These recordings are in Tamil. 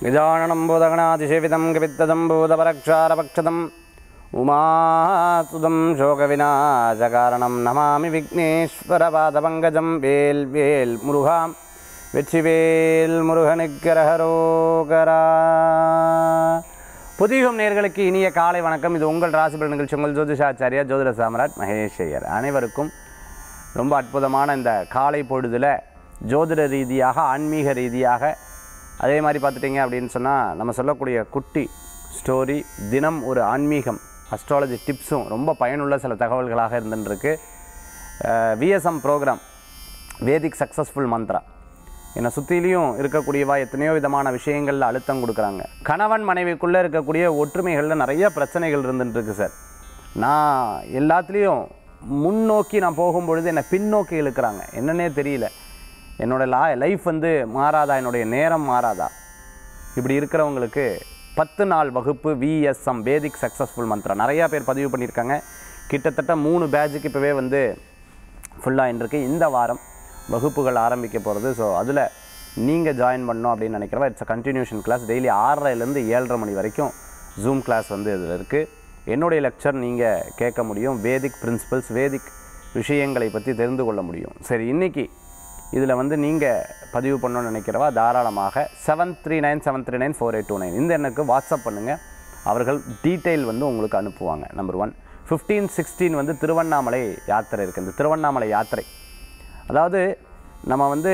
गजाननं भूतगणातिसेवितं कपित्तदं भूतपरक्षारपक्षतम् उमासुदं शोकविनाशकारणं नमामि विघ्नेश्वरपादपङ्कजं वेल् वेल् मुरुगां வெற்றிவேல் முருகனுக்கரகரோகரா புதியுகம் நேர்களுக்கு இனிய காலை வணக்கம் இது உங்கள் ராசிபல் நிகழ்ச்சி உங்கள் ஜோதிஷாச்சாரியா ஜோதிட சாம்ராட் மகேஷ் ஐயர் அனைவருக்கும் ரொம்ப அற்புதமான இந்த காலை பொழுதில் ஜோதிட ரீதியாக ஆன்மீக ரீதியாக அதே மாதிரி பார்த்துட்டிங்க அப்படின்னு சொன்னால் நம்ம சொல்லக்கூடிய குட்டி ஸ்டோரி தினம் ஒரு ஆன்மீகம் அஸ்ட்ராலஜி டிப்ஸும் ரொம்ப பயனுள்ள சில தகவல்களாக இருந்துருக்கு VSM program Vedic successful mantra என்னை சுற்றிலையும் இருக்கக்கூடியவா எத்தனையோ விதமான விஷயங்களில் அழுத்தம் கொடுக்குறாங்க கணவன் மனைவிக்குள்ளே இருக்கக்கூடிய ஒற்றுமைகளில் நிறைய பிரச்சனைகள் இருந்துட்டுருக்கு சார் நான் எல்லாத்துலேயும் முன்னோக்கி நான் போகும்பொழுது என்னை பின்னோக்கி இழுக்கிறாங்க என்னன்னே தெரியல என்னோட லா லைஃப் வந்து மாறாதா என்னுடைய நேரம் மாறாதா இப்படி இருக்கிறவங்களுக்கு பத்து நாள் வகுப்பு விஎஸ்எம் வேதிக் சக்ஸஸ்ஃபுல் மந்த்ரா நிறையா பேர் பதிவு பண்ணியிருக்காங்க கிட்டத்தட்ட மூணு பேட்சுக்கு இப்போவே வந்து ஃபுல்லாக இருக்கு இந்த வாரம் வகுப்புகள் ஆரம்பிக்க போகிறது ஸோ அதில் நீங்கள் ஜாயின் பண்ணோம் அப்படின்னு நினைக்கிறவா it's a continuation class daily ஆறரைலேருந்து ஏழரை மணி வரைக்கும் ஜூம் கிளாஸ் வந்து இதில் இருக்குது என்னுடைய லெக்சர் நீங்கள் கேட்க முடியும் வேதிக் பிரின்சிபல்ஸ் வேதிக் விஷயங்களை பற்றி தெரிந்து கொள்ள முடியும் சரி இன்றைக்கி இதில் வந்து நீங்கள் பதிவு பண்ணணும்னு நினைக்கிறவா தாராளமாக seven three nine seven three nine four eight two nine இந்த எண்ணுக்கு வாட்ஸ்அப் பண்ணுங்கள் அவர்கள் டீட்டெயில் வந்து உங்களுக்கு அனுப்புவாங்க நம்பர் ஒன் ஃபிஃப்டீன் சிக்ஸ்டீன் வந்து திருவண்ணாமலை யாத்திரை இருக்குது இந்த திருவண்ணாமலை யாத்திரை அதாவது நம்ம வந்து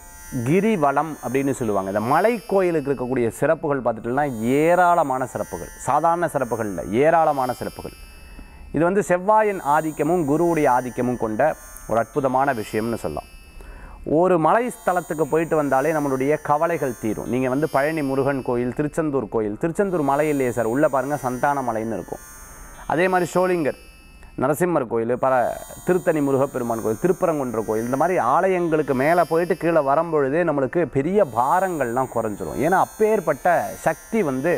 கிரிவலம் அப்படின்னு சொல்லுவாங்க இந்த மலை கோயிலுக்கு இருக்கக்கூடிய சிறப்புகள் பார்த்துட்டோம்னா ஏராளமான சிறப்புகள் சாதாரண சிறப்புகள் இல்லை ஏராளமான சிறப்புகள் இது வந்து செவ்வாயின் ஆதிக்கமும் குருவுடைய ஆதிக்கமும் கொண்ட ஒரு அற்புதமான விஷயம்னு சொல்லலாம் ஒரு மலை ஸ்தலத்துக்கு போயிட்டு வந்தாலே நம்மளுடைய கவலைகள் தீரும் நீங்கள் வந்து பழனி முருகன் கோயில் திருச்செந்தூர் கோயில் திருச்செந்தூர் மலை இல்லையே சார் உள்ளே பாருங்கள் சந்தான மலைன்னு இருக்கும் அதே மாதிரி ஷோலிங்கர் நரசிம்மர் கோயில் பல திருத்தணி முருகப்பெருமான் கோயில் திருப்பரங்குன்ற கோயில் இந்த மாதிரி ஆலயங்களுக்கு மேலே போயிட்டு கீழே வரும்பொழுதே நம்மளுக்கு பெரிய பாரங்கள்லாம் குறைஞ்சிரும் ஏன்னா அப்பேற்பட்ட சக்தி வந்து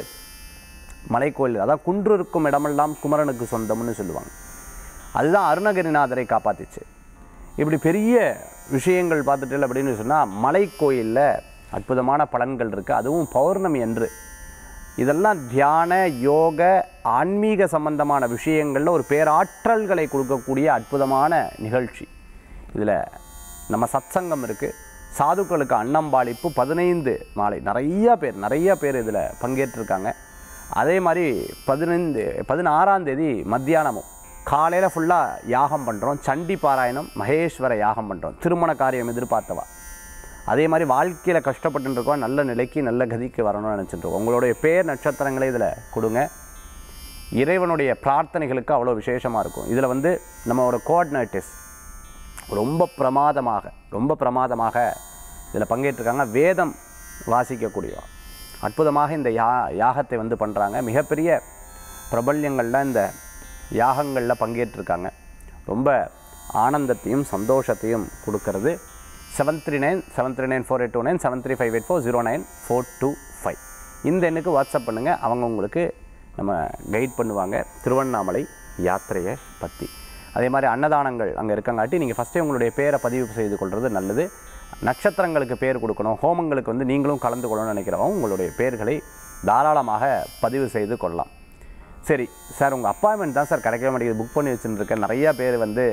மலைக்கோயில் அதாவது குன்று இருக்கும் இடமெல்லாம் குமரனுக்கு சொந்தம்னு சொல்லுவாங்க அதுதான் அருணகிரிநாதரை காப்பாத்திச்சு இப்படி பெரிய விஷயங்கள் பார்த்துட்டு அப்படின்னு சொன்னால் மலைக்கோயிலில் அற்புதமான பலன்கள் இருக்குது அதுவும் பௌர்ணமி அன்று இதெல்லாம் தியான யோக ஆன்மீக சம்பந்தமான விஷயங்களில் ஒரு பேராற்றல்களை கொடுக்கக்கூடிய அற்புதமான நிகழ்ச்சி இதில் நம்ம சத்சங்கம் இருக்குது சாதுக்களுக்கு அன்னம்பாளிப்பு பதினைந்து மாலை நிறைய பேர் நிறைய பேர் இதில் பங்கேற்றிருக்காங்க அதே மாதிரி பதினைந்து பதினாறாம் தேதி மத்தியானமும் காலையில் ஃபுல்லாக யாகம் பண்ணுறோம் சண்டி பாராயணம் மகேஸ்வர யாகம் பண்ணுறோம் திருமண காரியம் எதிர்பார்த்தவா அதே மாதிரி வாழ்க்கையில் கஷ்டப்பட்டு இருக்கோம் நல்ல நிலைக்கு நல்ல கதிக்கு வரணும்னு நினச்சிட்டு இருக்கோம் உங்களுடைய பேர் நட்சத்திரங்களை இதில் கொடுங்க இறைவனுடைய பிரார்த்தனைகளுக்கு அவ்வளோ விசேஷமாக இருக்கும் இதில் வந்து நம்மளோட கோஆர்டினேட்டர்ஸ் ரொம்ப பிரமாதமாக ரொம்ப பிரமாதமாக இதில் பங்கேற்றிருக்காங்க வேதம் வாசிக்கக்கூடியவா அற்புதமாக இந்த யா யாகத்தை வந்து பண்ணுறாங்க மிகப்பெரிய பிரபல்யங்களில் இந்த யாகங்களில் பங்கேற்றிருக்காங்க ரொம்ப ஆனந்தத்தையும் சந்தோஷத்தையும் கொடுக்கறது seven three nine seven three nine four eight two nine seven three five eight four zero nine four two five இந்த எண்ணுக்கு வாட்ஸ்அப் பண்ணுங்கள் அவங்க உங்களுக்கு நம்ம கைட் பண்ணுவாங்க திருவண்ணாமலை யாத்திரையை பற்றி அதே மாதிரி அன்னதானங்கள் அங்கே இருக்கங்காட்டி நீங்கள் ஃபஸ்ட்டே உங்களுடைய பேரை பதிவு செய்து கொள்வது நல்லது நட்சத்திரங்களுக்கு பேர் கொடுக்கணும் ஹோமங்களுக்கு வந்து நீங்களும் கலந்து கொள்ளணும்னு நினைக்கிறவங்க உங்களுடைய பேர்களை தாராளமாக பதிவு செய்து கொள்ளலாம் சரி சார் உங்கள் அப்பாயின்மெண்ட் தான் சார் கிடைக்கவே மாட்டேங்குது புக் பண்ணி வச்சுருக்கேன் நிறையா பேர் வந்து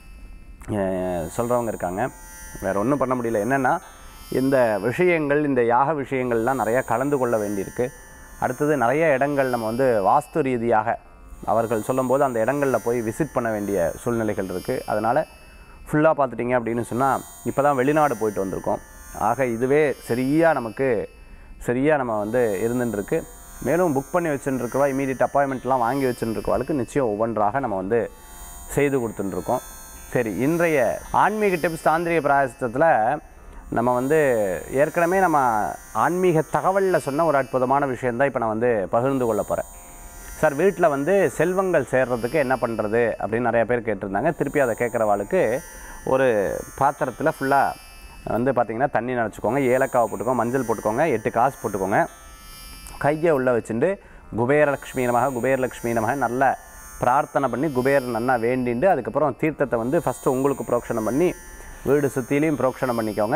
சொல்கிறவங்க இருக்காங்க வேறு ஒன்றும் பண்ண முடியல என்னென்னா இந்த விஷயங்கள் இந்த யாக விஷயங்கள்லாம் நிறையா கலந்து கொள்ள வேண்டியிருக்கு அடுத்தது நிறைய இடங்கள் நம்ம வந்து வாஸ்து ரீதியாக அவர்கள் சொல்லும்போது அந்த இடங்களில் போய் விசிட் பண்ண வேண்டிய சூழ்நிலைகள் இருக்குது அதனால் ஃபுல்லாக பார்த்துட்டிங்க அப்படின்னு சொன்னால் இப்போ தான் வெளிநாடு போயிட்டு வந்திருக்கோம் ஆக இதுவே சரியாக நமக்கு சரியாக நம்ம வந்து இருந்துட்டுருக்கு மேலும் புக் பண்ணி வச்சுருக்கவா இமீடியட் அப்பாயின்மெண்ட்லாம் வாங்கி வச்சுருக்கவாளுக்கு நிச்சயம் ஒவ்வொன்றாக நம்ம வந்து செய்து கொடுத்துட்டுருக்கோம் சரி இன்றைய ஆன்மீக டிப்ஸ் தாந்திரிக பிராயசத்தில் நம்ம வந்து ஏற்கனவே நம்ம ஆன்மீக தகவலில் சொன்ன ஒரு அற்புதமான விஷயந்தான் இப்போ நான் வந்து பகிர்ந்து கொள்ள போகிறேன் சார் வீட்டில் வந்து செல்வங்கள் சேர்றதுக்கு என்ன பண்ணுறது அப்படின்னு நிறைய பேர் கேட்டிருந்தாங்க திருப்பி அதை கேட்குறவாளுக்கு ஒரு பாத்திரத்தில் ஃபுல்லாக வந்து பார்த்திங்கன்னா தண்ணி நினச்சிக்கோங்க ஏலக்காவை போட்டுக்கோங்க மஞ்சள் போட்டுக்கோங்க எட்டு காசு போட்டுக்கோங்க கையை உள்ளே வச்சுட்டு குபேரலக்ஷ்மி நமக குபேரலக்ஷ்மி நமக நல்ல பிரார்த்தனை பண்ணி குபேர் நன்னா வேண்டிண்டு அதுக்கப்புறம் தீர்த்தத்தை வந்து ஃபஸ்ட்டு உங்களுக்கு புரோக்ஷனம் பண்ணி வீடு சுற்றிலையும் புரோக்ஷனம் பண்ணிக்கோங்க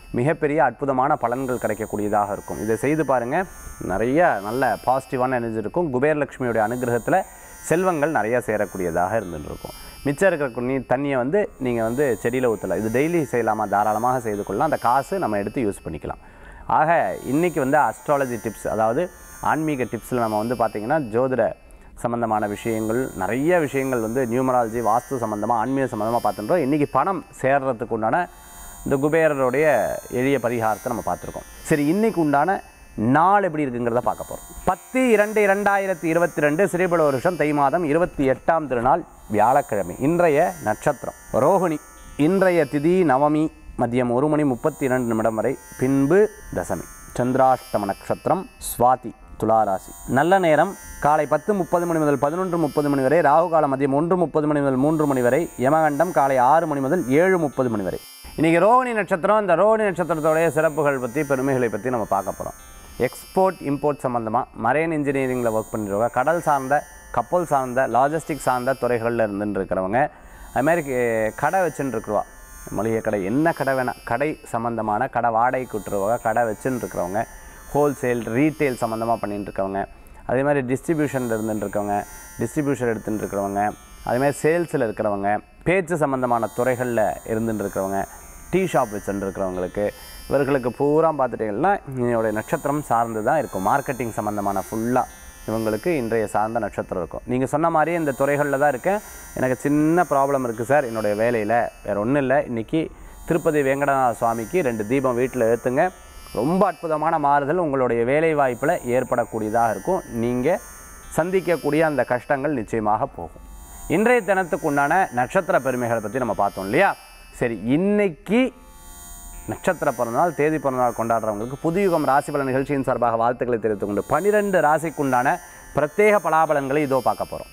மிகப்பெரிய அற்புதமான பலன்கள் கிடைக்கக்கூடியதாக இருக்கும் இதை செய்து பாருங்கள் நிறைய நல்ல பாசிட்டிவான எனர்ஜி இருக்கும் குபேரலட்சுமியுடைய அனுகிரகத்தில் செல்வங்கள் நிறைய சேரக்கூடியதாக இருந்துட்டு இருக்கும் மிச்சம் இருக்கிற நீ தண்ணியை வந்து நீங்கள் வந்து செடியில் ஊற்றலாம் இது டெய்லி செய்யலாமா தாராளமாக செய்து கொள்ளலாம் அந்த காசு நம்ம எடுத்து யூஸ் பண்ணிக்கலாம் ஆக இன்றைக்கி வந்து அஸ்ட்ராலஜி டிப்ஸ் அதாவது ஆன்மீக டிப்ஸில் நம்ம வந்து பார்த்திங்கன்னா ஜோதிட சம்மந்தமான விஷயங்கள் நிறைய விஷயங்கள் வந்து நியூமராலஜி வாஸ்து சம்மந்தமாக ஆன்மீக சம்மந்தமாக பார்த்துட்டோம் இன்றைக்கி பணம் சேர்றதுக்கு உண்டான இந்த குபேரருடைய எளிய பரிகாரத்தை நம்ம பார்த்துருக்கோம் சரி இன்னைக்கு உண்டான நாள் எப்படி இருக்குங்கிறத பார்க்க போகிறோம் பத்து இரண்டு இரண்டாயிரத்தி இருபத்தி ரெண்டு சிறைபட வருஷம் தை மாதம் இருபத்தி எட்டாம் திருநாள் வியாழக்கிழமை இன்றைய நட்சத்திரம் ரோகிணி இன்றைய திதி நவமி மதியம் ஒரு மணி முப்பத்தி இரண்டு நிமிடம் வரை பின்பு தசமி சந்திராஷ்டம நட்சத்திரம் சுவாதி துளாராசி நல்ல நேரம் காலை பத்து முப்பது மணி முதல் பதினொன்று முப்பது மணி வரை ராகு காலம் மதியம் ஒன்று முப்பது மணி முதல் மூன்று மணி வரை யமகண்டம் காலை ஆறு மணி முதல் ஏழு முப்பது மணி வரை இன்றைக்கி ரோகிணி நட்சத்திரம் இந்த ரோகிணி நட்சத்திரத்தோடைய சிறப்புகள் பற்றி பெருமைகளை பற்றி நம்ம பார்க்க போகிறோம் எக்ஸ்போர்ட் இம்போர்ட் சம்மந்தமாக மரைன் இன்ஜினியரிங்கில் ஒர்க் பண்ணிருக்கவங்க கடல் சார்ந்த கப்பல் சார்ந்த லாஜிஸ்டிக் சார்ந்த துறைகளில் இருந்துட்டு இருக்கிறவங்க அதுமாதிரி கே- கடை வச்சுட்டு இருக்கிறவா மளிகை கடை என்ன கடை வேணால் கடை சம்மந்தமான கடை வாடகைக்கு விட்டுருவங்க கடை வச்சுன்னு இருக்கிறவங்க ஹோல்சேல் ரீட்டெயில் சம்மந்தமாக பண்ணிட்டு இருக்கவங்க அதே மாதிரி டிஸ்ட்ரிபியூஷனில் இருந்துட்டு இருக்கவங்க டிஸ்ட்ரிபியூஷன் எடுத்துட்டு இருக்கிறவங்க அதே மாதிரி சேல்ஸில் இருக்கிறவங்க பேச்சு சம்மந்தமான துறைகளில் இருந்துட்டு இருக்கிறவங்க டீ ஷாப் வச்சுட்டு இருக்கிறவங்களுக்கு இவர்களுக்கு பூரா பார்த்துட்டிங்கன்னா என்னுடைய நட்சத்திரம் சார்ந்து தான் இருக்கும் மார்க்கெட்டிங் சம்மந்தமான ஃபுல்லாக இவங்களுக்கு இன்றைய சார்ந்த நட்சத்திரம் இருக்கும் நீங்கள் சொன்ன மாதிரியே இந்த துறைகளில் தான் இருக்கேன் எனக்கு சின்ன ப்ராப்ளம் இருக்குது சார் என்னுடைய வேலையில் வேறு ஒன்றும் இல்லை இன்றைக்கி திருப்பதி வேங்கடநாத சுவாமிக்கு ரெண்டு தீபம் வீட்டில் ஏற்றுங்க ரொம்ப அற்புதமான மாறுதல் உங்களுடைய வேலை வாய்ப்பில் ஏற்படக்கூடியதாக இருக்கும் நீங்கள் சந்திக்கக்கூடிய அந்த கஷ்டங்கள் நிச்சயமாக போகும் இன்றைய தினத்துக்கு உண்டான நட்சத்திர பெருமைகளை பற்றி நம்ம பார்த்தோம் இல்லையா சரி இன்னைக்கு நட்சத்திர பிறந்தநாள் தேதி பிறந்தநாள் கொண்டாடுறவங்களுக்கு புதுயுகம் ராசி பலன் நிகழ்ச்சியின் சார்பாக வாழ்த்துக்களை தெரிவித்துக் கொண்டு பனிரெண்டு ராசிக்குண்டான பிரத்யேக பலாபலன்களை இதோ பார்க்க போகிறோம்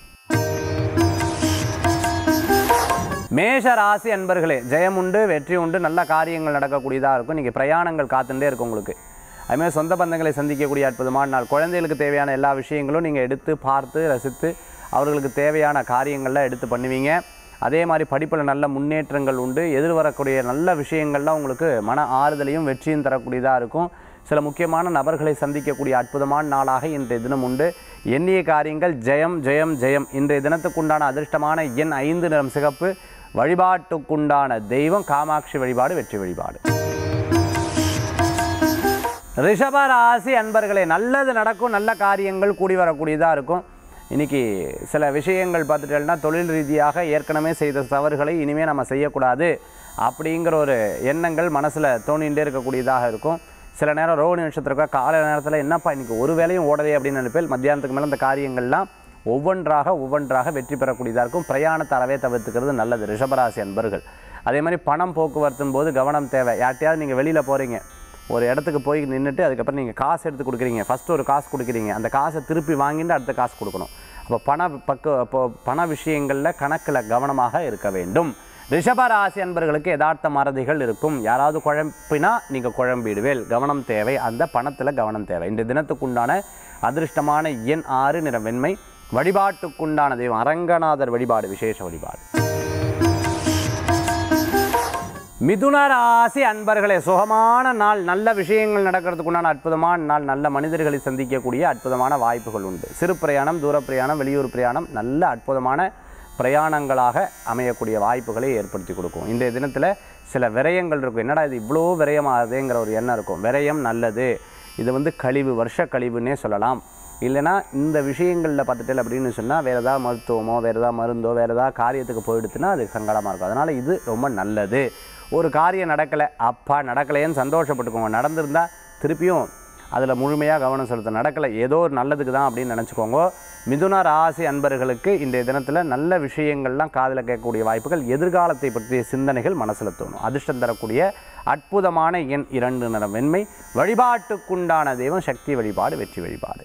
மேஷ ராசி அன்பர்களே ஜெயம் உண்டு வெற்றி உண்டு நல்ல காரியங்கள் நடக்கக்கூடியதாக இருக்கும் நீங்கள் பிரயாணங்கள் காத்துட்டே இருக்கும் உங்களுக்கு அதுமாதிரி சொந்த பந்தங்களை சந்திக்கக்கூடிய அற்புதமான நாள் குழந்தைகளுக்கு தேவையான எல்லா விஷயங்களும் நீங்கள் எடுத்து பார்த்து ரசித்து அவர்களுக்கு தேவையான காரியங்கள்லாம் எடுத்து பண்ணுவீங்க அதே மாதிரி படிப்பில் நல்ல முன்னேற்றங்கள் உண்டு எதிர்வரக்கூடிய நல்ல விஷயங்கள்லாம் உங்களுக்கு மன ஆறுதலையும் வெற்றியும் தரக்கூடியதாக இருக்கும் சில முக்கியமான நபர்களை சந்திக்கக்கூடிய அற்புதமான நாளாக இன்றைய தினம் உண்டு எண்ணிய காரியங்கள் ஜெயம் ஜெயம் ஜெயம் இன்றைய தினத்துக்குண்டான அதிர்ஷ்டமான எண் ஐந்து நிறம் சிகப்பு வழிபாட்டுக்குண்டான தெய்வம் காமாட்சி வழிபாடு வெற்றி வழிபாடு ரிஷப ராசி அன்பர்களே நல்லது நடக்கும் நல்ல காரியங்கள் கூடி வரக்கூடியதாக இருக்கும் இன்னைக்கு சில விஷயங்கள் பார்த்துட்டோம்னா தொழில் ரீதியாக ஏற்கனவே செய்த தவறுகளை இனிமேல் நம்ம செய்யக்கூடாது அப்படிங்கிற ஒரு எண்ணங்கள் மனசில் தோணிகிட்டே இருக்கக்கூடியதாக இருக்கும் சில நேரம் ரோகிணி நட்சத்திரம் காலை நேரத்தில் என்னப்பா இன்னைக்கு ஒரு வேலையும் ஓடலை அப்படின்னு நினைப்பேன் மத்தியானத்துக்கு மேலே அந்த காரியங்கள்லாம் ஒவ்வொன்றாக ஒவ்வொன்றாக வெற்றி பெறக்கூடியதாக இருக்கும் பிரயாணத்தை அறவே தவிர்த்துக்கிறது நல்லது ரிஷபராசி அன்பர்கள் அதே மாதிரி பணம் போக்குவரத்தும் போது கவனம் தேவை யார்ட்டையாவது நீங்கள் வெளியில் போகிறீங்க ஒரு இடத்துக்கு போய் நின்றுட்டு அதுக்கப்புறம் நீங்கள் காசு எடுத்து கொடுக்குறீங்க ஃபஸ்ட்டு ஒரு காசு கொடுக்குறீங்க அந்த காசை திருப்பி வாங்கிட்டு அடுத்த காசு கொடுக்கணும் அப்போ பண பக்க இப்போ பண விஷயங்களில் கணக்கில் கவனமாக இருக்க வேண்டும் ரிஷப ராசி அன்பர்களுக்கு யதார்த்த மறதிகள் இருக்கும் யாராவது குழம்பினா நீங்கள் குழம்பிடுவேல் கவனம் தேவை அந்த பணத்தில் கவனம் தேவை இந்த தினத்துக்குண்டான அதிர்ஷ்டமான எண் ஆறு நிற வெண்மை வழிபாட்டுக்குண்டான தெய்வம் அரங்கநாதர் வழிபாடு விசேஷ வழிபாடு மிதுன ராசி அன்பர்களே சுகமான நாள் நல்ல விஷயங்கள் நடக்கிறதுக்குண்டான அற்புதமான நாள் நல்ல மனிதர்களை சந்திக்கக்கூடிய அற்புதமான வாய்ப்புகள் உண்டு சிறு பிரயாணம் தூர பிரயாணம் வெளியூர் பிரயாணம் நல்ல அற்புதமான பிரயாணங்களாக அமையக்கூடிய வாய்ப்புகளை ஏற்படுத்தி கொடுக்கும் இன்றைய தினத்தில் சில விரயங்கள் இருக்கும் என்னடா இது இவ்வளோ விரயமாகுதுங்கிற ஒரு எண்ணம் இருக்கும் விரயம் நல்லது இது வந்து கழிவு வருஷ கழிவுன்னே சொல்லலாம் இல்லைனா இந்த விஷயங்களில் பார்த்துட்டு அப்படின்னு சொன்னால் வேறு ஏதாவது மருத்துவமோ வேறு ஏதாவது மருந்தோ வேறு ஏதாவது காரியத்துக்கு போயிடுத்துன்னா அது சங்கடமாக இருக்கும் அதனால் இது ரொம்ப நல்லது ஒரு காரியம் நடக்கலை அப்பா நடக்கலையேன்னு சந்தோஷப்பட்டுக்கோங்க நடந்திருந்தால் திருப்பியும் அதில் முழுமையாக கவனம் செலுத்த நடக்கலை ஏதோ ஒரு நல்லதுக்கு தான் அப்படின்னு நினச்சிக்கோங்க மிதுன ராசி அன்பர்களுக்கு இன்றைய தினத்தில் நல்ல விஷயங்கள்லாம் காதில் கேட்கக்கூடிய வாய்ப்புகள் எதிர்காலத்தை பற்றிய சிந்தனைகள் மனசில் தோணும் அதிர்ஷ்டம் தரக்கூடிய அற்புதமான எண் இரண்டு நிறம் வெண்மை வழிபாட்டுக்குண்டான தெய்வம் சக்தி வழிபாடு வெற்றி வழிபாடு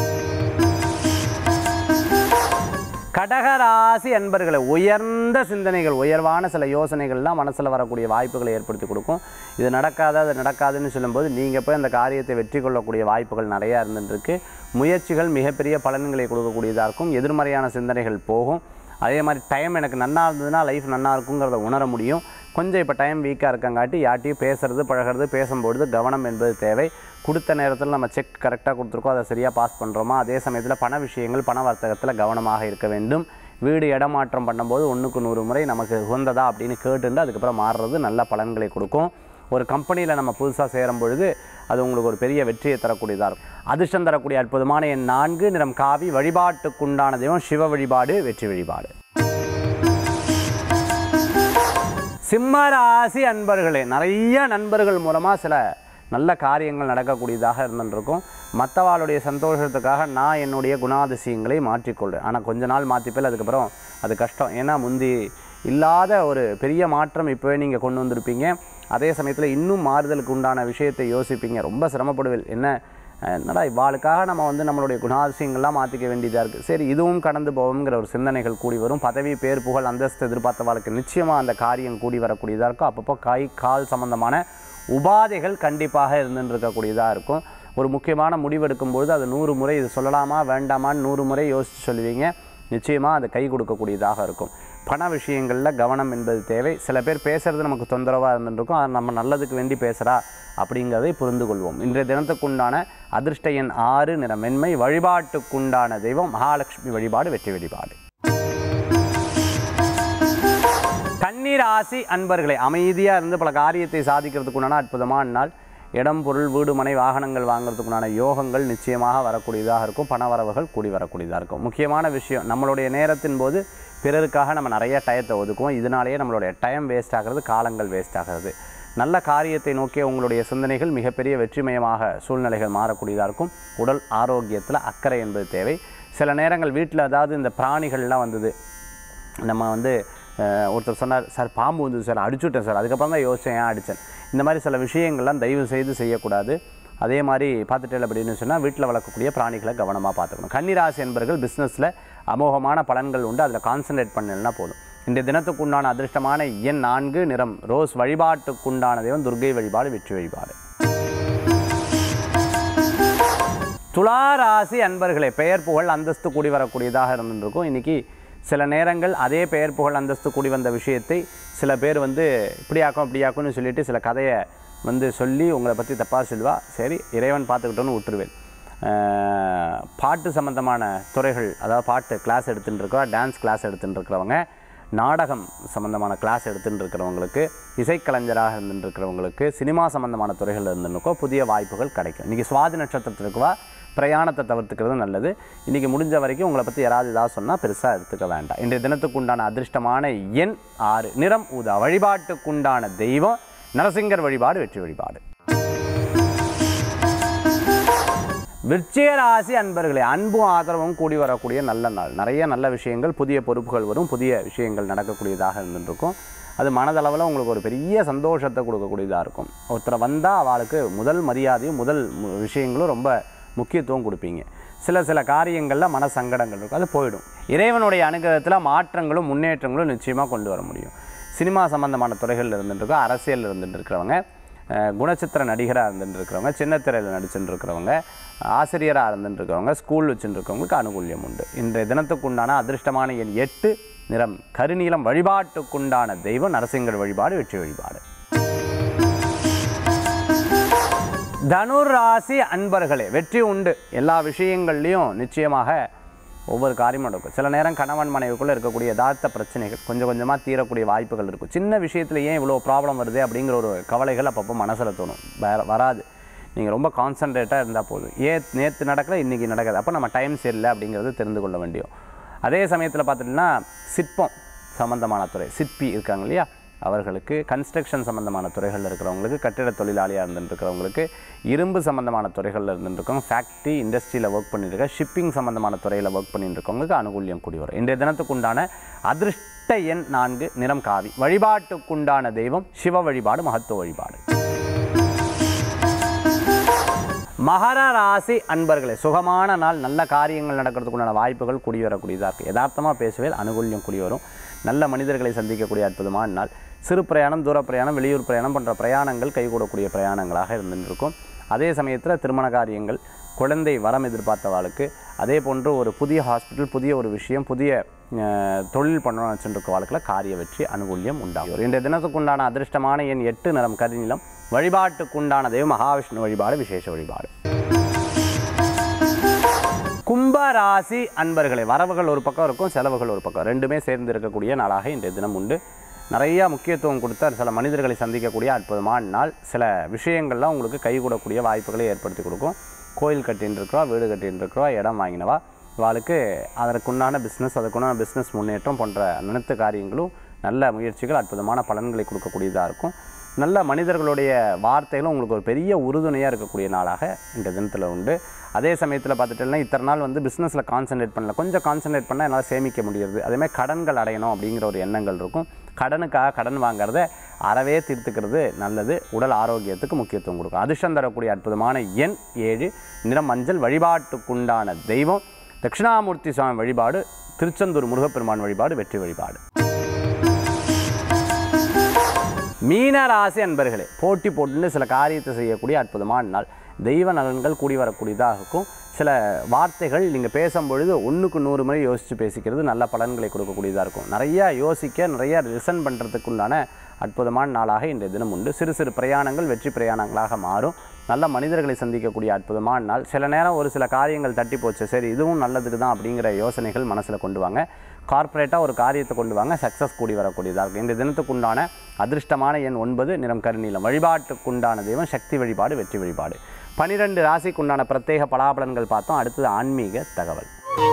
கடகராசி அன்பர்களை உயர்ந்த சிந்தனைகள் உயர்வான சில யோசனைகள்லாம் மனசில் வரக்கூடிய வாய்ப்புகளை ஏற்படுத்தி கொடுக்கும் இது நடக்காது அது நடக்காதுன்னு சொல்லும்போது நீங்கள் போய் அந்த காரியத்தை வெற்றி கொள்ளக்கூடிய வாய்ப்புகள் நிறையா இருந்துருக்கு முயற்சிகள் மிகப்பெரிய பலன்களை கொடுக்கக்கூடியதாக இருக்கும் எதிர்மறையான சிந்தனைகள் போகும் அதே மாதிரி டைம் எனக்கு நன்னா இருந்ததுன்னா லைஃப் நன்னா இருக்குங்கிறத உணர முடியும் கொஞ்சம் இப்போ டைம் வீக்காக இருக்கங்காட்டி யார்ட்டையும் பேசுறது பழகிறது பேசும்பொழுது கவனம் என்பது தேவை கொடுத்த நேரத்தில் நம்ம செக் கரெக்டாக கொடுத்துருக்கோம் அதை சரியாக பாஸ் பண்ணுறோமா அதே சமயத்தில் பண விஷயங்கள் பண வர்த்தகத்தில் கவனமாக இருக்க வேண்டும் வீடு இடமாற்றம் பண்ணும்போது ஒன்றுக்கு நூறு முறை நமக்கு உகந்ததா அப்படின்னு கேட்டுண்டு அதுக்கப்புறம் மாறுறது நல்ல பலன்களை கொடுக்கும் ஒரு கம்பெனியில் நம்ம புதுசாக சேரும் பொழுது அது உங்களுக்கு ஒரு பெரிய வெற்றியை தரக்கூடியதாக இருக்கும் அதிர்ஷ்டம் தரக்கூடிய அற்புதமான என் நான்கு நிறம் காவி வழிபாட்டுக்குண்டான தெய்வம் சிவ வழிபாடு வெற்றி வழிபாடு சிம்ம ராசி அன்பர்களே நிறைய நண்பர்கள் மூலமாக சில நல்ல காரியங்கள் நடக்கக்கூடியதாக இருந்துருக்கும் மற்றவாளுடைய சந்தோஷத்துக்காக நான் என்னுடைய குணாதிசயங்களை மாற்றிக்கொள்கிறேன் ஆனால் கொஞ்ச நாள் மாற்றிப்பேல் அதுக்கப்புறம் அது கஷ்டம் ஏன்னா முந்தி இல்லாத ஒரு பெரிய மாற்றம் இப்போவே நீங்கள் கொண்டு வந்திருப்பீங்க அதே சமயத்தில் இன்னும் மாறுதலுக்கு உண்டான விஷயத்தை யோசிப்பீங்க ரொம்ப சிரமப்படுவேன் என்ன அஹ், என்னடா இவாளுக்காக நம்ம வந்து நம்மளுடைய குணாதிசயங்கள்லாம் மாற்றிக்க வேண்டியதாக இருக்குது சரி இதுவும் கடந்து போகுங்கிற ஒரு சிந்தனைகள் கூடி வரும் பதவி பேர் புகழ் அந்தஸ்து எதிர்பார்த்தவாளுக்கு நிச்சயமாக அந்த காரியம் கூடி வரக்கூடியதாக இருக்கும் அப்பப்போ கை கால் சம்பந்தமான உபாதைகள் கண்டிப்பாக இருந்துட்டு இருக்கக்கூடியதாக இருக்கும் ஒரு முக்கியமான முடிவெடுக்கும் பொழுது அது நூறு முறை இது சொல்லலாமா வேண்டாமான்னு நூறு முறை யோசித்து சொல்லுவீங்க நிச்சயமாக அது கை கொடுக்கக்கூடியதாக இருக்கும் பண விஷயங்களில் கவனம் என்பது தேவை சில பேர் பேசுறது நமக்கு தொந்தரவாக இருந்துருக்கும் அதை நம்ம நல்லதுக்கு வேண்டி பேசுகிறா அப்படிங்கிறதை புரிந்து கொள்வோம் இன்றைய தினத்துக்குண்டான அதிர்ஷ்ட எண் ஆறு நிற மென்மை வழிபாட்டுக்குண்டான தெய்வம் மகாலட்சுமி வழிபாடு வெற்றி வழிபாடு கண்ணீர் ஆசி அன்பர்களே அமைதியாக இருந்து பல காரியத்தை சாதிக்கிறதுக்குண்டான அற்புதமான நாள் இடம் பொருள் வீடு மனை வாகனங்கள் வாங்குறதுக்குண்டான யோகங்கள் நிச்சயமாக வரக்கூடியதாக இருக்கும் பண வரவுகள் கூடி வரக்கூடியதாக இருக்கும் முக்கியமான விஷயம் நம்மளுடைய நேரத்தின் போது பிறருக்காக நம்ம நிறைய டயத்தை ஒதுக்குவோம் இதனாலேயே நம்மளுடைய டைம் வேஸ்ட் ஆகிறது காலங்கள் வேஸ்ட் ஆகிறது நல்ல காரியத்தை நோக்கிய உங்களுடைய சிந்தனைகள் மிகப்பெரிய வெற்றிமயமாக சூழ்நிலைகள் மாறக்கூடியதாக இருக்கும் உடல் ஆரோக்கியத்தில் அக்கறை என்பது தேவை சில நேரங்கள் வீட்டில் அதாவது இந்த பிராணிகள்லாம் வந்தது நம்ம வந்து அஹ், ஒருத்தர் சொன்னார் சார் பாம்பு வந்தது சார் அடிச்சுட்டேன் சார் அதுக்கப்புறம் தான் யோசிச்சேன் ஏன் அடித்தேன் இந்த மாதிரி சில விஷயங்கள்லாம் தயவு செய்து செய்யக்கூடாது அதே மாதிரி பார்த்துட்டேன் அப்படின்னு சொன்னால் வீட்டில் வளர்க்கக்கூடிய பிராணிகளை கவனமாக பார்த்துக்கணும் கன்னிராசி என்பர்கள் பிஸ்னஸில் அமோகமான பலன்கள் உண்டு அதில் கான்சன்ட்ரேட் பண்ணலனா போதும் இன்றைய தினத்துக்குண்டான அதிர்ஷ்டமான எண் நான்கு நிறம் ரோஸ் வழிபாட்டுக்குண்டான தெய்வம் துர்க்கை வழிபாடு வெற்றி வழிபாடு துலா ராசி அன்பர்களே பெயர் புகழ் அந்தஸ்து கூடி வரக்கூடியதாக இருந்துருக்கும் இன்றைக்கி சில நேரங்கள் அதே பெயர் புகழ் அந்தஸ்து கூடி வந்த விஷயத்தை சில பேர் வந்து இப்படியாக்கும் இப்படியாக்கும்னு சொல்லிட்டு சில கதையை வந்து சொல்லி உங்களை பற்றி தப்பாக சொல்லுவா சரி இறைவன் பார்த்துக்கிட்டோன்னு விட்டுருவேன் அஹ், பாட்டு சம்மந்தமான துறைகள் அதாவது பாட்டு கிளாஸ் எடுத்துட்டு இருக்கிறோம் டான்ஸ் கிளாஸ் எடுத்துட்டு இருக்கிறவங்க நாடகம் சம்மந்தமான கிளாஸ் எடுத்துட்டு இருக்கிறவங்களுக்கு இசைக்கலைஞராக இருந்துட்டு இருக்கிறவங்களுக்கு சினிமா சம்மந்தமான துறைகள் இருந்துருக்கோ புதிய வாய்ப்புகள் கிடைக்கும் இன்றைக்கி சுவாதி நட்சத்திரத்திற்குவா பிரயாணத்தை தவிர்த்துக்கிறது நல்லது இன்றைக்கி முடிஞ்ச வரைக்கும் உங்களை பற்றி யாராவது ஏதாவது சொன்னால் பெருசாக எடுத்துக்க வேண்டாம் இன்றைய தினத்துக்குண்டான அதிர்ஷ்டமான எண் ஆறு நிறம் ஊதா வழிபாட்டுக்குண்டான தெய்வம் நரசிங்கர் வழிபாடு வெற்றி வழிபாடு விருச்சிக ராசி அன்பர்களே அன்பும் ஆதரவும் கூடி வரக்கூடிய நல்ல நாள் நிறைய நல்ல விஷயங்கள் புதிய பொறுப்புகள் வரும் புதிய விஷயங்கள் நடக்கக்கூடியதாக இருந்துருக்கும் அது மனதளவில் உங்களுக்கு ஒரு பெரிய சந்தோஷத்தை கொடுக்கக்கூடியதாக இருக்கும் ஒருத்தரை வந்தால் அவளுக்கு முதல் மரியாதையும் முதல் மு- விஷயங்களும் ரொம்ப முக்கியத்துவம் கொடுப்பீங்க சில சில காரியங்களில் மன சங்கடங்கள் இருக்கும் அது போயிடும் இறைவனுடைய அனுகிரகத்தில் மாற்றங்களும் முன்னேற்றங்களும் நிச்சயமாக கொண்டு வர முடியும் சினிமா சம்பந்தமான துறைகளில் இருந்துட்டுருக்கோம் அரசியலில் இருந்துட்டு இருக்கிறவங்க அஹ், குணச்சித்திர நடிகராக இருந்துட்டு இருக்கிறவங்க சின்னத்திரையில் நடிச்சுட்டு இருக்கிறவங்க ஆசிரியராக இருந்துட்டு இருக்கிறவங்க ஸ்கூல் வச்சுட்டு இருக்கவங்களுக்கு அனுகூல்யம் உண்டு இன்றைய தினத்துக்குண்டான அதிர்ஷ்டமான எண் எட்டு நிறம் கருநீலம் வழிபாட்டுக்குண்டான தெய்வம் நரசிங்கர் வழிபாடு வெற்றி வழிபாடு தனுர் ராசி அன்பர்களே வெற்றி உண்டு எல்லா விஷயங்கள்லையும் நிச்சயமாக ஒவ்வொரு காரியமும் நடக்கும் சில நேரம் கணவன் மனைவிக்குள்ளே இருக்கக்கூடிய யதார்த்த பிரச்சனைகள் கொஞ்சம் கொஞ்சமாக தீரக்கூடிய வாய்ப்புகள் இருக்கும் சின்ன விஷயத்தில் ஏன் இவ்வளோ ப்ராப்ளம் வருது அப்படிங்கிற ஒரு கவலைகள் அப்பப்போ மனசில் தோணும் வேற வராது நீங்கள் ரொம்ப கான்சன்ட்ரேட்டாக இருந்தால் போதும் ஏ நேற்று நடக்கல இன்றைக்கி நடக்காது அப்போ நம்ம டைம் சரியில்லை அப்படிங்கிறது தெரிந்து கொள்ள வேண்டியும் அதே சமயத்தில் பார்த்துட்டிங்கன்னா சிற்பம் சம்பந்தமான துறை சிற்பி இருக்காங்க இல்லையா அவர்களுக்கு கன்ஸ்ட்ரக்ஷன் சம்மந்தமான துறைகளில் இருக்கிறவங்களுக்கு கட்டிட தொழிலாளியாக இருந்துருக்கிறவங்களுக்கு இரும்பு சம்மந்தமான துறைகளில் இருந்துருக்கவங்க ஃபேக்ட்ரி இண்டஸ்ட்ரியில் ஒர்க் பண்ணிட்டு ஷிப்பிங் சம்மந்தமான துறையில் ஒர்க் பண்ணிட்டு இருக்கவங்களுக்கு அனுகூல்யம் கூடி வரும் இன்றைய தினத்துக்குண்டான அதிர்ஷ்ட எண் நான்கு நிறம் காவி வழிபாட்டுக்குண்டான தெய்வம் சிவ வழிபாடு மகத்துவ வழிபாடு மகர ராசி அன்பர்களே சுகமான நாள் நல்ல காரியங்கள் நடக்கிறதுக்குண்டான வாய்ப்புகள் கூடி வரக்கூடியதாக இருக்குது யதார்த்தமாக பேசுவேல் அனுகூல்யம் கூடி வரும் நல்ல மனிதர்களை சந்திக்கக்கூடிய அற்புதமான நாள் சிறு பிரயாணம் தூர பிரயாணம் வெளியூர் பிரயாணம் போன்ற பிரயாணங்கள் கைகூடக்கூடிய பிரயாணங்களாக இருந்துட்டு இருக்கும் அதே சமயத்தில் திருமண காரியங்கள் குழந்தை வரம் எதிர்பார்த்தவாளுக்கு அதே போன்று ஒரு புதிய ஹாஸ்பிட்டல் புதிய ஒரு விஷயம் புதிய அஹ், தொழில் பண்ணணும்னு வச்சுருக்க வாழ்க்கையில் காரிய வெற்றி அனுகூல்யம் உண்டாகும் இன்றைய தினத்துக்குண்டான அதிர்ஷ்டமான எண் எட்டு நிறம் கரிநிலம் வழிபாட்டுக்குண்டான தெய்வம் மகாவிஷ்ணு வழிபாடு விசேஷ வழிபாடு கும்பராசி அன்பர்களே வரவுகள் ஒரு பக்கம் இருக்கும் செலவுகள் ஒரு பக்கம் ரெண்டுமே சேர்ந்து இருக்கக்கூடிய நாளாக இன்றைய தினம் உண்டு நிறைய முக்கியத்துவம் கொடுத்த சில மனிதர்களை சந்திக்கக்கூடிய அற்புதமான நாள் சில விஷயங்கள்லாம் உங்களுக்கு கைகூடக்கூடிய வாய்ப்புகளை ஏற்படுத்தி கொடுக்கும் கோயில் கட்டின்னு இருக்கிறோம் வீடு கட்டின்னு இருக்கிறோம் இடம் வாங்கினவா இவாளுக்கு அதற்குண்டான பிஸ்னஸ் அதுக்குண்டான பிஸ்னஸ் முன்னேற்றம் போன்ற அனைத்து காரியங்களும் நல்ல முயற்சிகள் அற்புதமான பலன்களை கொடுக்கக்கூடியதாக இருக்கும் நல்ல மனிதர்களுடைய வார்த்தைகளும் உங்களுக்கு ஒரு பெரிய உறுதுணையாக இருக்கக்கூடிய நாளாக இந்த தினத்தில் உண்டு அதே சமயத்தில் பார்த்துட்டேன்னா இத்தனை நாள் வந்து பிஸ்னஸில் கான்சன்ட்ரேட் பண்ணல கொஞ்சம் கான்சன்ட்ரேட் பண்ணால் என்னால் சேமிக்க முடியுது அதேமாதிரி கடன்கள் அடையணும் அப்படிங்கிற ஒரு எண்ணங்கள் இருக்கும் கடனுக்காக கடன் வாங்குறத அறவே தீர்த்துக்கிறது நல்லது உடல் ஆரோக்கியத்துக்கு முக்கியத்துவம் கொடுக்கும் அதிர்ஷ்டம் தரக்கூடிய அற்புதமான எண் ஏழு நிறம் மஞ்சள் வழிபாட்டுக்குண்டான தெய்வம் தட்சிணாமூர்த்தி சுவாமி வழிபாடு திருச்செந்தூர் முருகப்பெருமான் வழிபாடு வெற்றி வழிபாடு மீன ராசி அன்பர்களே போட்டி போட்டுன்னு சில காரியத்தை செய்யக்கூடிய அற்புதமான நாள் தெய்வ நலன்கள் கூடி வரக்கூடியதாக இருக்கும் சில வார்த்தைகள் நீங்கள் பேசும்பொழுது ஒன்றுக்கு நூறு முறை யோசித்து பேசிக்கிறது நல்ல பலன்களை கொடுக்கக்கூடியதாக இருக்கும் நிறையா யோசிக்க நிறையா லிசன் பண்ணுறதுக்குண்டான அற்புதமான நாளாக இன்றைய தினம் உண்டு சிறு சிறு பிரயாணங்கள் வெற்றி பிரயாணங்களாக மாறும் நல்ல மனிதர்களை சந்திக்கக்கூடிய அற்புதமான நாள் சில நேரம் ஒரு சில காரியங்கள் தட்டி போச்சு சரி இதுவும் நல்லதுக்கு தான் அப்படிங்கிற யோசனைகள் மனசில் கொண்டு வாங்க கார்ப்பரேட்டாக ஒரு காரியத்தை கொண்டு வாங்க சக்ஸஸ் கூடி வரக்கூடியதாக இருக்கும் இந்த தினத்துக்குண்டான அதிர்ஷ்டமான எண் ஒன்பது நிறம் கருநீலம் வழிபாட்டுக்குண்டான தெய்வம் சக்தி வழிபாடு வெற்றி வழிபாடு பனிரெண்டு ராசிக்குண்டான பிரத்யேக பலாபலன்கள் பார்த்தோம் அடுத்தது ஆன்மீக தகவல்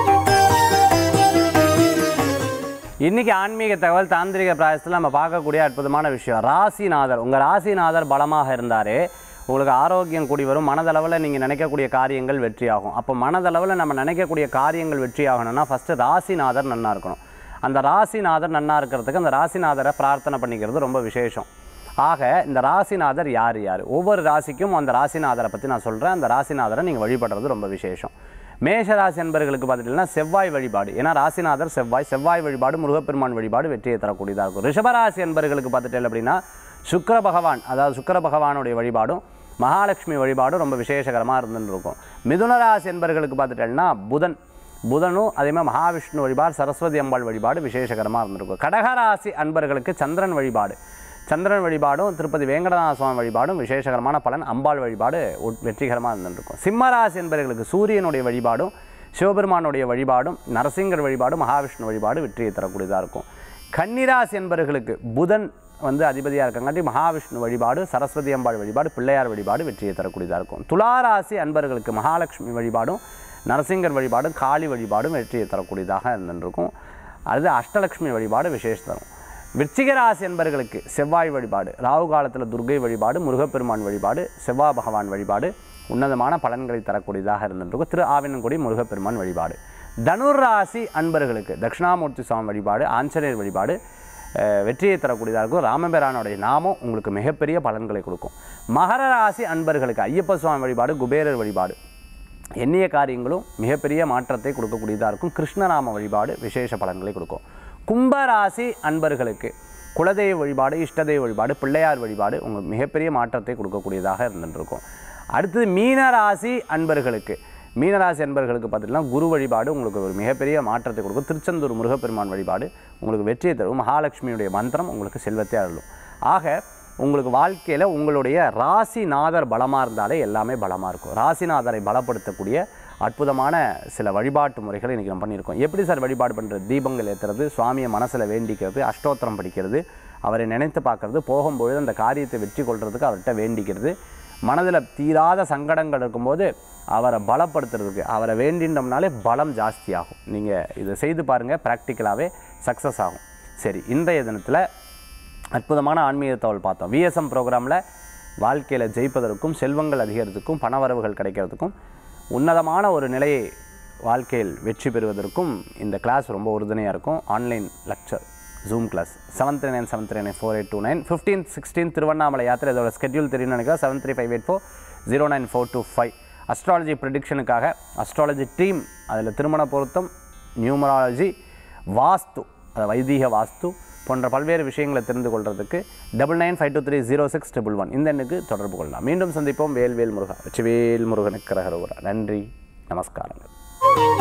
இன்றைக்கி ஆன்மீக தகவல் தாந்திரிக பிராயசத்தில் நம்ம பார்க்கக்கூடிய அற்புதமான விஷயம் ராசிநாதர் உங்கள் ராசிநாதர் பலமாக இருந்தாரே உங்களுக்கு ஆரோக்கியம் கூடி வரும் மனதளவில் நீங்கள் நினைக்கக்கூடிய காரியங்கள் வெற்றியாகும் அப்போ மனதளவில் நம்ம நினைக்கக்கூடிய காரியங்கள் வெற்றியாகணும்னா ஃபஸ்ட்டு ராசிநாதர் நன்னா இருக்கணும் அந்த ராசிநாதர் நன்னா இருக்கிறதுக்கு அந்த ராசிநாதரை பிரார்த்தனை பண்ணிக்கிறது ரொம்ப விசேஷம் ஆக இந்த ராசிநாதர் யார் யார் ஒவ்வொரு ராசிக்கும் அந்த ராசிநாதரை பற்றி நான் சொல்கிறேன் அந்த ராசிநாதரை நீங்கள் வழிபடுறது ரொம்ப விசேஷம் மேஷராசி என்பர்களுக்கு பார்த்துட்டீங்கன்னா செவ்வாய் வழிபாடு ஏன்னா ராசிநாதர் செவ்வாய் செவ்வாய் வழிபாடு முருகப்பெருமான் வழிபாடு வெற்றியை தரக்கூடியதாக இருக்கும் ரிஷபராசி என்பர்களுக்கு பார்த்துட்டேன் அப்படின்னா சுக்கிர பகவான் அதாவது சுக்கிர பகவானுடைய வழிபாடும் மகாலட்சுமி வழிபாடும் ரொம்ப விசேஷகரமாக இருந்துன்னு இருக்கும் மிதுன ராசி என்பர்களுக்கு பார்த்துட்டேன்னா புதன் புதனும் அதேமாதிரி மகாவிஷ்ணு வழிபாடு சரஸ்வதி அம்பாள் வழிபாடு விசேஷகரமாக இருந்திருக்கும் கடகராசி அன்பர்களுக்கு சந்திரன் வழிபாடு சந்திரன் வழிபாடும் திருப்பதி வேங்கடநாத சுவாமி வழிபாடும் விசேஷகரமான பலன் அம்பாள் வழிபாடு உட்- வெற்றிகரமாக இருந்திருக்கும் சிம்மராசி என்பவர்களுக்கு சூரியனுடைய வழிபாடும் சிவபெருமானுடைய வழிபாடும் நரசிங்கர் வழிபாடு மகாவிஷ்ணு வழிபாடு வெற்றியை தரக்கூடியதாக இருக்கும் கன்னிராசி என்பவர்களுக்கு புதன் வந்து அதிபதியாக இருக்கங்காட்டி மகாவிஷ்ணு வழிபாடு சரஸ்வதி அம்பாள் வழிபாடு பிள்ளையார் வழிபாடு வெற்றியை தரக்கூடியதாக இருக்கும் துளாராசி அன்பர்களுக்கு மகாலட்சுமி வழிபாடும் நரசிங்கர் வழிபாடும் காளி வழிபாடும் வெற்றியை தரக்கூடியதாக இருந்திருக்கும் அது அஷ்டலட்சுமி வழிபாடு விசேஷ தரும் விருச்சிக ராசி என்பர்களுக்கு செவ்வாய் வழிபாடு ராகு காலத்தில் துர்கை வழிபாடு முருகப்பெருமான் வழிபாடு செவ்வாய் பகவான் வழிபாடு உன்னதமான பலன்களை தரக்கூடியதாக இருந்திருக்கும் திரு ஆவினன்குடி முருகப்பெருமான் வழிபாடு தனுர் ராசி அன்பர்களுக்கு தட்சிணாமூர்த்தி சுவாமி வழிபாடு ஆஞ்சநேயர் வழிபாடு அஹ், வெற்றியை தரக்கூடியதாக இருக்கும் ராமபிரானுடைய நாமம் உங்களுக்கு மிகப்பெரிய பலன்களை கொடுக்கும் மகர ராசி அன்பர்களுக்கு ஐயப்ப சுவாமி வழிபாடு குபேரர் வழிபாடு எண்ணிய காரியங்களும் மிகப்பெரிய மாற்றத்தை கொடுக்கக்கூடியதாக இருக்கும் கிருஷ்ணராம வழிபாடு விசேஷ பலன்களை கொடுக்கும் கும்பராசி அன்பர்களுக்கு குலதெய்வ வழிபாடு இஷ்டதெய்வ வழிபாடு பிள்ளையார் வழிபாடு உங்கள் மிகப்பெரிய மாற்றத்தை கொடுக்கக்கூடியதாக இருந்துருக்கும் அடுத்தது மீனராசி அன்பர்களுக்கு மீனராசி அன்பர்களுக்கு பார்த்தீங்கன்னா குரு வழிபாடு உங்களுக்கு ஒரு மிகப்பெரிய மாற்றத்தை கொடுக்கும் திருச்செந்தூர் முருகப்பெருமான் வழிபாடு உங்களுக்கு வெற்றியை தரும் மகாலட்சுமியுடைய மந்திரம் உங்களுக்கு செல்வத்தை அருளும் ஆக உங்களுக்கு வாழ்க்கையில் உங்களுடைய ராசிநாதர் பலமாக இருந்தாலே எல்லாமே பலமாக இருக்கும் ராசிநாதரை பலப்படுத்தக்கூடிய அற்புதமான சில வழிபாட்டு முறைகளை இன்றைக்கி நம்ம பண்ணியிருக்கோம் எப்படி சார் வழிபாடு பண்ணுறது தீபங்கள் ஏற்றுறது சுவாமியை மனசில் வேண்டிக்கிறது அஷ்டோத்திரம் படிக்கிறது அவரை நினைத்து பார்க்கறது போகும்பொழுது அந்த காரியத்தை வெற்றி கொள்றதுக்கு அவர்கிட்ட வேண்டிக்கிறது மனதில் தீராத சங்கடங்கள் இருக்கும்போது அவரை பலப்படுத்துறதுக்கு அவரை வேண்டின்றோம்னாலே பலம் ஜாஸ்தியாகும் நீங்கள் இதை செய்து பாருங்கள் ப்ராக்டிக்கலாகவே சக்ஸஸ் ஆகும் சரி இன்றைய தினத்தில் அற்புதமான ஆன்மீக தகவல் பார்த்தோம் விஎஸ்எம் ப்ரோக்ராமில் வாழ்க்கையில் ஜெயிப்பதற்கும் செல்வங்கள் அதிகரிக்கிறதுக்கும் பணவரவுகள் கிடைக்கிறதுக்கும் உன்னதமான ஒரு நிலையை வாழ்க்கையில் வெற்றி பெறுவதற்கும் இந்த கிளாஸ் ரொம்ப உறுதுணையாக இருக்கும் online lecture Zoom class seven three nine seven three nine four eight two nine fifteen sixteen Tiruvannamalai யாத்திரை இதோட ஸ்கெட்யூல் தெரியும்னு நினைக்கிறேன் seven three five eight four zero nine four two five astrology ப்ரிடிக்ஷனுக்காக அஸ்ட்ராலஜி டீம் அதில் திருமண பொருத்தம் நியூமராலஜி வாஸ்து அது வைதீக வாஸ்து போன்ற பல்வேறு விஷயங்களை தெரிந்து கொள்றதுக்கு double nine five two three zero six double one இந்த எண்ணுக்கு தொடர்பு கொள்ளலாம் மீண்டும் சந்திப்போம் வேல்வேல் முருகா வெற்றிவேல் முருகனுக்கு ரகரோரா நன்றி நமஸ்காரங்கள்